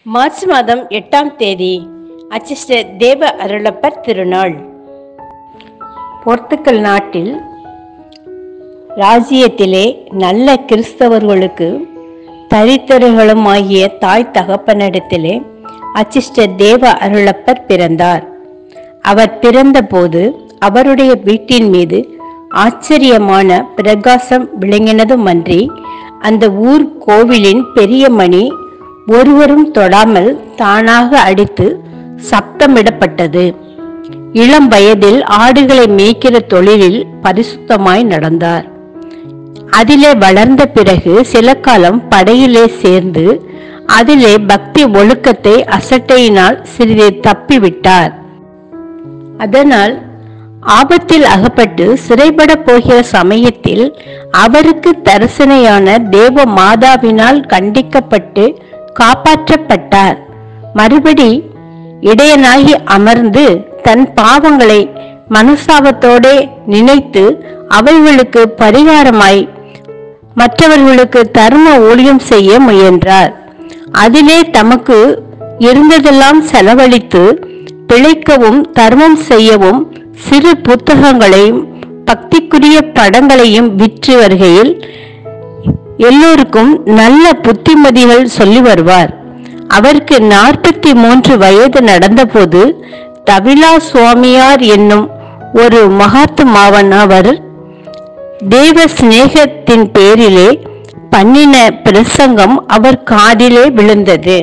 March மாதம் எட்டாம் தேதி அச்சிஸ்டர் தேவ அருளப்பர் திருநாள் போர்த்துக்கல் நாட்டில் ராஜ்யத்திலே நல்ல கிறிஸ்தவர்களுக்கு தரித்திரர்களும் ஆகிய தாய் தகப்பனிடத்திலே அச்சிஸ்டர் தேவ அருளப்பர் பிறந்தார் அவர் பிறந்தபோது அவருடைய வீட்டின் மீது ஆச்சரியமான பிரகாசம் விளங்கினதுமன்றி அந்த ஊர் கோவிலின் பெரிய மணி ஒருவரும் தொடாமல் தானாக அடித்து சப்தமிடப்பட்டது இளம் வயதில் ஆடுகளை மேய்க்கிற தொழிலில் பரிசுத்தமாய் நடந்தார் அதிலே வளர்ந்த பிறகு சில காலம் படையிலே சேர்ந்து அதிலே பக்தி ஒழுக்கத்தை அசட்டையினால் சிறிது தப்பிவிட்டார் அதனால் ஆபத்தில் அகப்பட்டு சிறைபட போகிற சமயத்தில் அவருக்கு தரிசனையான தேவ மாதாவினால் கண்டிக்கப்பட்டு காப்பாற்றப்பட்டார் மறுபடி இடையனாகி அமர்ந்து தன் பாவங்களை மனசாபத்தோடே நினைத்து அவைகளுக்கு பரிகாரமாய் மற்றவர்களுக்கு தர்ம ஊழியம் செய்ய முயன்றார் அதிலே தமக்கு இருந்ததெல்லாம் செலவழித்து பிழைக்கவும் தர்மம் செய்யவும் சிறு புத்தகங்களையும் பக்திக்குரிய படங்களையும் விற்று வருகையில் எல்லோருக்கும் நல்ல புத்திமதிகள் சொல்லி வருவார் அவருக்கு நாற்பத்தி மூன்று வயது நடந்தபோது தவிலா சுவாமியார் என்னும் ஒரு மகாத்மாவன் அவர் தேவ சிநேகத்தின் பேரிலே பண்ணின பிரசங்கம் அவர் காதிலே விழுந்தது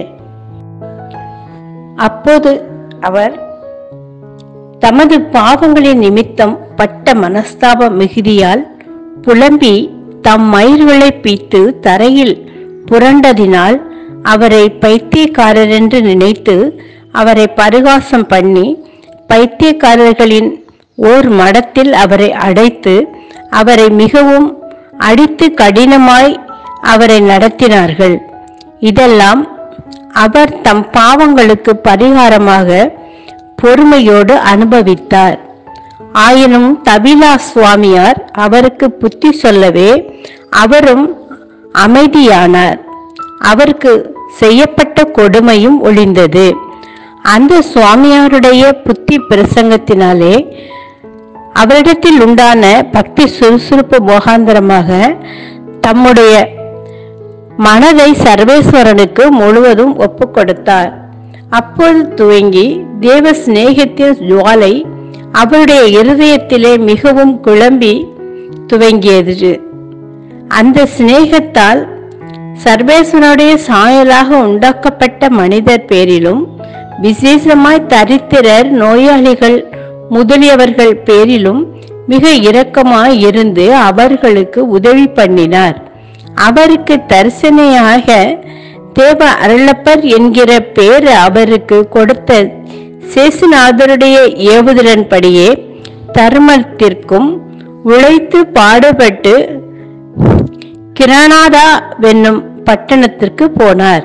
அப்போது அவர் தமது பாவங்களின் நிமித்தம் பட்ட மனஸ்தாப மிகுதியால் புலம்பி தம் மயிர்களை பீத்து தரையில் புரண்டதினால் அவரை பைத்தியக்காரர் என்று நினைத்து அவரை பரிகாசம் பண்ணி பைத்தியக்காரர்களின் ஓர் மடத்தில் அவரை அடைத்து அவரை மிகவும் அடித்து கடினமாய் அவரை நடத்தினார்கள் இதெல்லாம் அவர் தம் பாவங்களுக்கு பரிகாரமாக பொறுமையோடு அனுபவித்தார் ஆயினும் தபிலா சுவாமியார் அவருக்கு புத்தி சொல்லவே அவரும் அமைதியானார் அவருக்கு செய்யப்பட்ட கொடுமையும் ஒளிந்தது அந்த சுவாமியாருடைய புத்தி பிரசங்கத்தினாலே அவரிடத்தில் உண்டான பக்தி சுறுசுறுப்பு முகாந்திரமாக தம்முடைய மனதை சர்வேஸ்வரனுக்கு முழுவதும் ஒப்பு கொடுத்தார் அப்போது துவங்கி தேவ சிநேகத்தின் ஜுவாலை அவருடைய இருதயத்திலே மிகவும் குழம்பி துவங்கியது அந்த சிநேகத்தால் சர்வேஸ்வனுடைய சாயலாக உண்டாக்கப்பட்ட மனிதர் பேரிலும் விசேஷமாய் தரித்திரர் நோயாளிகள் முதலியவர்கள் பேரிலும் மிக இரக்கமாய் இருந்து அவர்களுக்கு உதவி பண்ணினார் அவருக்கு தரிசனையாக தேவ அருளப்பர் என்கிற பேர் அவருக்கு கொடுத்த சேசுநாதருடைய ஏவுதலின்படியே தர்மத்திற்கும் உழைத்து பாடுபட்டு கிரானாதா வென்னும் பட்டணத்திற்கு போனார்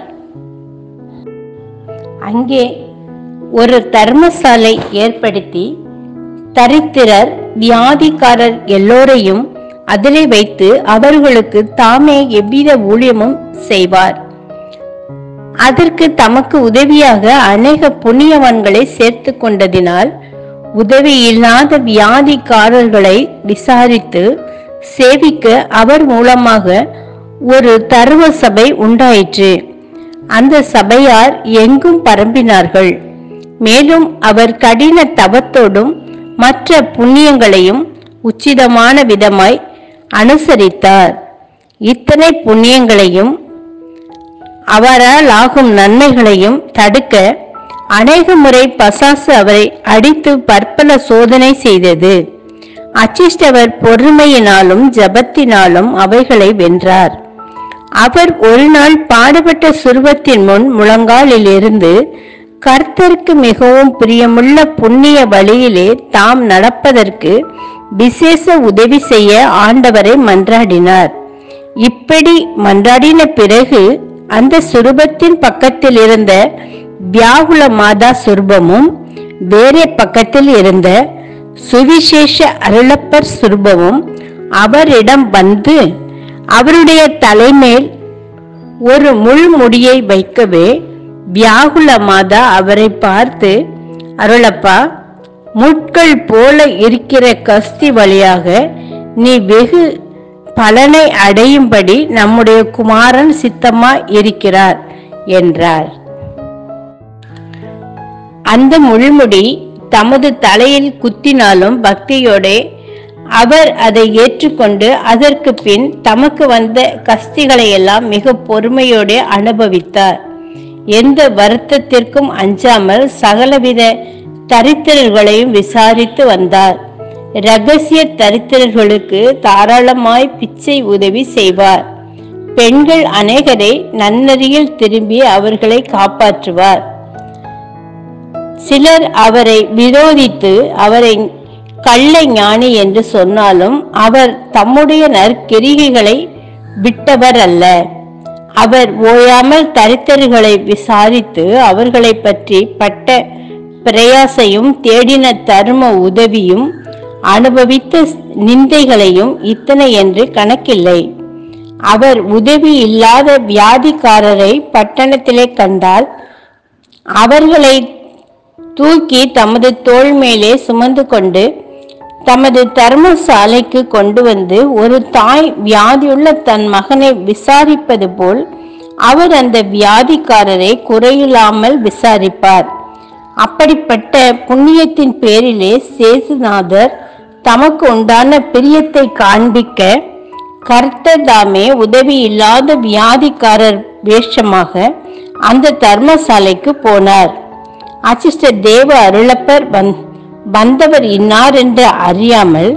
அங்கே ஒரு தர்மசாலை ஏற்படுத்தி தரித்திரர் வியாதிக்காரர் எல்லோரையும் அதிலே வைத்து அவர்களுக்கு தாமே எவ்வித ஊழியமும் செய்வார் அதற்கு தமக்கு உதவியாக அநேக புண்ணியவான்களை சேர்த்து கொண்டதினால் உதவி இல்லாத வியாதிக்காரர்களை விசாரித்து சேவிக்க அவர் மூலமாக ஒரு தருவ சபை உண்டாயிற்று அந்த சபையார் எங்கும் பரம்பினார்கள் மேலும் அவர் கடின தவத்தோடும் மற்ற புண்ணியங்களையும் உச்சிதமான விதமாய் அனுசரித்தார் இத்தனை புண்ணியங்களையும் அவரால் ஆகும் நன்மைகளையும் தடுக்க அநேக முறை பசாசு அவரை அடித்து பற்பல சோதனை செய்தது அச்சிஷ்டவர் பொறுமையினாலும் ஜபத்தினாலும் அவைகளை வென்றார் அவர் ஒரு நாள் பாடுபட்ட சுருவத்தின் முன் முழங்காலில் இருந்து கர்த்தருக்கு மிகவும் பிரியமுள்ள புண்ணிய வழியிலே தாம் நடப்பதற்கு விசேஷ உதவி செய்ய ஆண்டவரை மன்றாடினார் இப்படி மன்றாடின பிறகு அந்த சுரூபத்தின் பக்கத்தில் இருந்த வியாகுல மாதா சுரூபமும் வேறே பக்கத்தில் இருந்த சுவிசேஷ அருளப்பர் சுரூபமும் அவரிடம் வந்து அவருடைய தலைமேல் ஒரு முள்முடியை வைக்கவே வியாகுல மாதா அவரை பார்த்து அருளப்பா முட்கள் போல இருக்கிற கஸ்தி வழியாக நீ வெகு பலனை அடையும்படி நம்முடைய குமாரன் சித்தமா இருக்கிறார் என்றார் அந்த முள்முடி தமது தலையில் குத்தினாலும் பக்தியோடே அவர் அதை ஏற்றுக்கொண்டு அதற்கு பின் தமக்கு வந்த கஸ்திகளை எல்லாம் மிக பொறுமையோடு அனுபவித்தார் எந்த வருத்தத்திற்கும் அஞ்சாமல் சகலவித தரித்திரர்களையும் விசாரித்து வந்தார் ரகசிய தரித்திரர்களுக்கு தாராளமாய் பிச்சை உதவி செய்வார் பெண்கள் அநேகரை நன்னறியில் திரும்பி அவர்களை காப்பாற்றுவார் சிலர் அவரை விரோதித்து அவரை கள்ள ஞானி என்று சொன்னாலும் அவர் தம்முடைய நற்கிரிகைகளை விட்டவர் அல்ல அவர் ஓயாமல் தரித்தர்களை விசாரித்து அவர்களை பற்றி பட்ட பிரயாசையும் தேடின தர்ம உதவியும் அனுபவித்த நிந்தைகளையும் இத்தனை என்று கணக்கில்லை அவர் உதவி இல்லாத வியாதிக்காரரை பட்டணத்திலே கண்டால் அவர்களை தூக்கி தமது தோள் மேலே சுமந்து கொண்டு தமது தர்மசாலைக்கு கொண்டு வந்து ஒரு தாய் வியாதியுள்ள தன் மகனை விசாரிப்பது போல் அவர் அந்த வியாதிக்காரரை குறையில்லாமல் விசாரிப்பார் அப்படிப்பட்ட புண்ணியத்தின் பேரிலே சேசுநாதர் தமக்கு உண்டான பிரியத்தை காண்பிக்க கர்த்தர் தாமே உதவி இல்லாத வியாதிக்காரர் வேஷமாக அந்த தர்மசாலைக்கு போனார் அசிஸ்டர் தேவ அருளப்பர் வந் வந்தவர் இன்னார் என்று அறியாமல்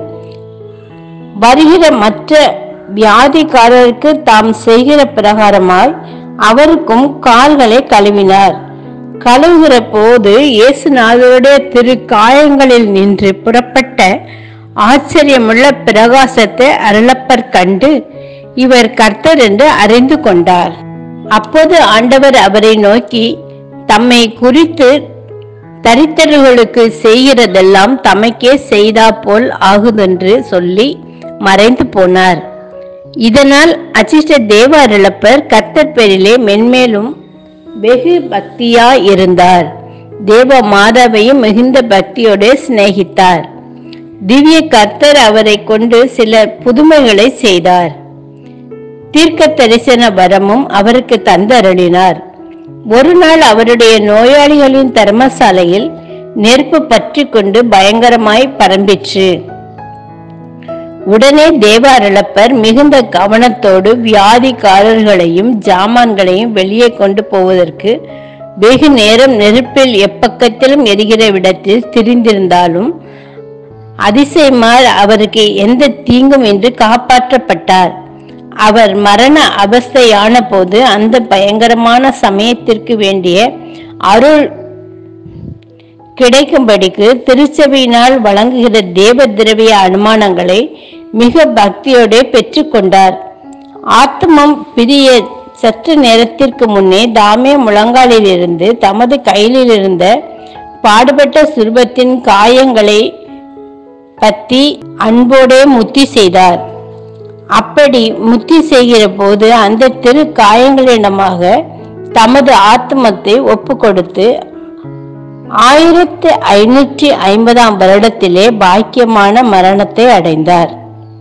வருகிற மற்ற வியாதிக்காரருக்கு தாம் செய்கிற பிரகாரமாய் அவருக்கும் கால்களை கழுவினார் கழுவுகிற போது இயேசுநாதருடைய திரு காயங்களில் நின்று புறப்பட்ட ஆச்சரியமுள்ள பிரகாசத்தை அருளப்பர் கண்டு இவர் கர்த்தர் என்று அறிந்து கொண்டார் அப்போது ஆண்டவர் அவரை நோக்கி தம்மை குறித்து தரித்திரர்களுக்கு செய்கிறதெல்லாம் தமக்கே செய்தா போல் ஆகுதென்று சொல்லி மறைந்து போனார் இதனால் அச்சிஷ்ட தேவ அருளப்பர் கர்த்தர் பேரிலே மென்மேலும் வெகு பக்தியா இருந்தார் தேவ மாதாவையும் மிகுந்த பக்தியோடு சிநேகித்தார் திவ்ய கர்த்தர் அவரை கொண்டு சில புதுமைகளை செய்தார் தீர்க்க தரிசன வரமும் அவருக்கு தந்தருளினார் ஒரு நாள் அவருடைய நோயாளிகளின் தர்மசாலையில் நெருப்பு பற்றி கொண்டு பயங்கரமாய் பரம்பிற்று உடனே தேவ அருளப்பர் மிகுந்த கவனத்தோடு வியாதிக்காரர்களையும் ஜாமான்களையும் வெளியே கொண்டு போவதற்கு வெகு நேரம் நெருப்பில் எப்பக்கத்திலும் எரிகிற விடத்தில் திரிந்திருந்தாலும் அதிசயமார் அவருக்கு எந்த தீங்கும் என்று காப்பாற்றப்பட்டார் அவர் மரண அவஸ்தையான போது அந்த பயங்கரமான சமயத்திற்கு வேண்டிய அருள் கிடைக்கும்படிக்கு திருச்சபையினால் வழங்குகிற தேவ திரவிய அனுமானங்களை மிக பக்தியோடு பெற்றுக்கொண்டார் ஆத்மம் பிரிய சற்று நேரத்திற்கு முன்னே தாமே முழங்காலிலிருந்து தமது கையிலிருந்த இருந்த பாடுபட்ட சுரூபத்தின் காயங்களை பத்தி அன்போடே முத்தி செய்தார் அப்படி முத்தி செய்கிற போது அந்த திரு காயங்களிடமாக தமது ஆத்மத்தை ஒப்பு கொடுத்து ஆயிரத்தி ஐநூற்றி ஐம்பதாம் வருடத்திலே பாக்கியமான மரணத்தை அடைந்தார்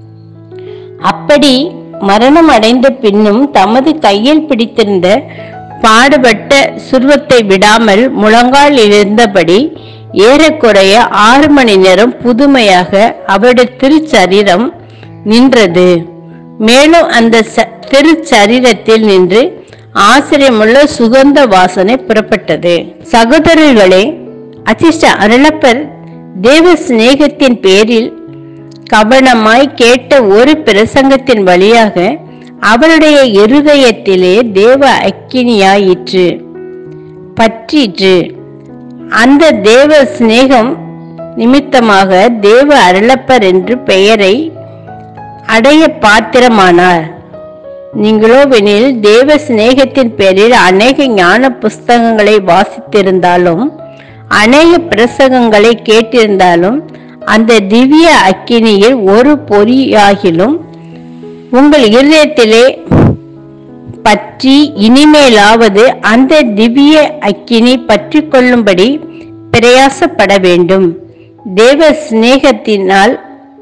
அப்படி மரணம் அடைந்த பின்னும் தமது கையில் பிடித்திருந்த பாடுபட்ட சுருவத்தை விடாமல் முழங்கால் இருந்தபடி ஏறக்குறைய ஆறு மணி நேரம் புதுமையாக அவருடைய திருச்சரீரம் நின்றது மேலும் அந்த ச- திருச்சரீரத்தில் நின்று ஆசிரியமுள்ள சுகந்த வாசனை புறப்பட்டது சகோதரர்களே அச்சிஷ்ட அருளப்பர் தேவ சிநேகத்தின் பேரில் கவனமாய் கேட்ட ஒரு பிரசங்கத்தின் வழியாக அவருடைய இருதயத்திலே தேவ அக்கினியாயிற்று பற்றிற்று அந்த தேவ சிநேகம் நிமித்தமாக தேவ அருளப்பர் என்று பெயரை அடைய பாத்திரமானார் நீங்களோவெனில் தேவ சிநேகத்தின் பேரில் அநேக ஞான புஸ்தகங்களை வாசித்திருந்தாலும் அநேக பிரசங்கங்களை கேட்டிருந்தாலும் அந்த திவ்ய அக்கினியில் ஒரு பொறியாகிலும் உங்கள் இருதயத்திலே பற்றி இனிமேலாவது அந்த திவ்ய அக்கினி பற்றி கொள்ளும்படி பிரயாசப்பட வேண்டும் தேவ சிநேகத்தினால்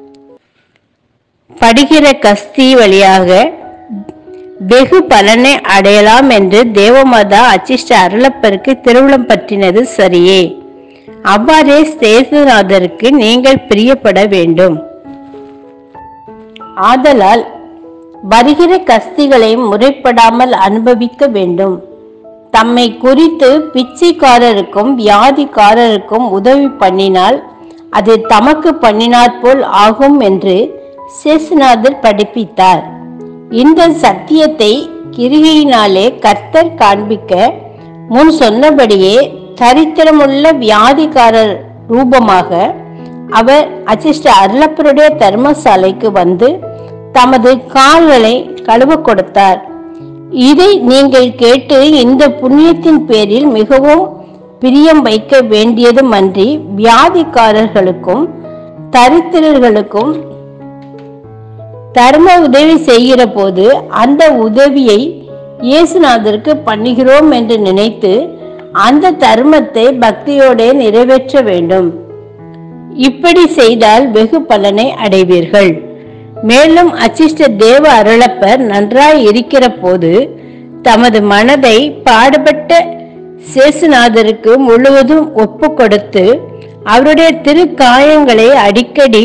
படுகிற கஸ்தி வழியாக வெகு பலனை அடையலாம் என்று தேவமாதா அச்சிஷ்ட அருளப்பருக்கு திருவிழம் பற்றினது சரியே அவ்வாறே சேசுநாதருக்கு நீங்கள் பிரியப்பட வேண்டும் ஆதலால் வருகிற கஸ்திகளை முறைப்படாமல் அனுபவிக்க வேண்டும் தம்மை குறித்து பிச்சைக்காரருக்கும் வியாதிக்காரருக்கும் உதவி பண்ணினால் அது தமக்கு பண்ணினாற் போல் ஆகும் என்று சேசுநாதர் படிப்பித்தார் இந்த சத்தியத்தை கிரிகையினாலே கர்த்தர் காண்பிக்க முன் சொன்னபடியே தரித்திரமுள்ள வியாதிக்காரர் ரூபமாக அவர் அச்சிஷ்ட அருளப்பருடைய தர்மசாலைக்கு வந்து தமது கால்களை கழுவ கொடுத்தார் இதை நீங்கள் கேட்டு இந்த புண்ணியத்தின் பேரில் மிகவும் பிரியம் வைக்க வேண்டியதுமன்றி வியாதிக்காரர்களுக்கும் தரித்திரர்களுக்கும் தர்ம உதவி செய்கிற போது அந்த உதவியை இயேசுநாதருக்கு பண்ணுகிறோம் என்று நினைத்து அந்த தர்மத்தை பக்தியோடே நிறைவேற்ற வேண்டும் இப்படி செய்தால் வெகு பலனை அடைவீர்கள் மேலும் அச்சிஷ்ட தேவ அருளப்பர் நன்றாய் இருக்கிற போது தமது மனதை பாடுபட்ட சேசுநாதருக்கு முழுவதும் ஒப்பு கொடுத்து அவருடைய திருக்காயங்களை அடிக்கடி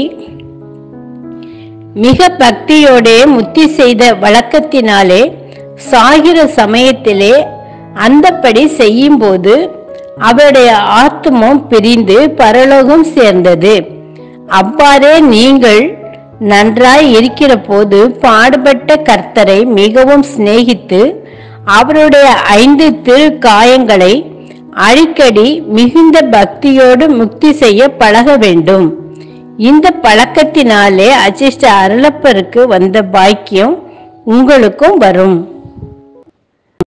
மிக பக்தியோடே முத்தி செய்த வழக்கத்தினாலே சாகிற சமயத்திலே அந்தப்படி செய்யும்போது அவருடைய ஆத்மம் பிரிந்து பரலோகம் சேர்ந்தது அவ்வாறே நீங்கள் நன்றாய் இருக்கிற போது பாடுபட்ட கர்த்தரை மிகவும் சிநேகித்து அவருடைய ஐந்து திரு காயங்களை அடிக்கடி மிகுந்த பக்தியோடு முக்தி செய்ய பழக வேண்டும் இந்த பழக்கத்தினாலே அச்சிஷ்ட அருளப்பருக்கு வந்த பாக்கியம் உங்களுக்கும் வரும்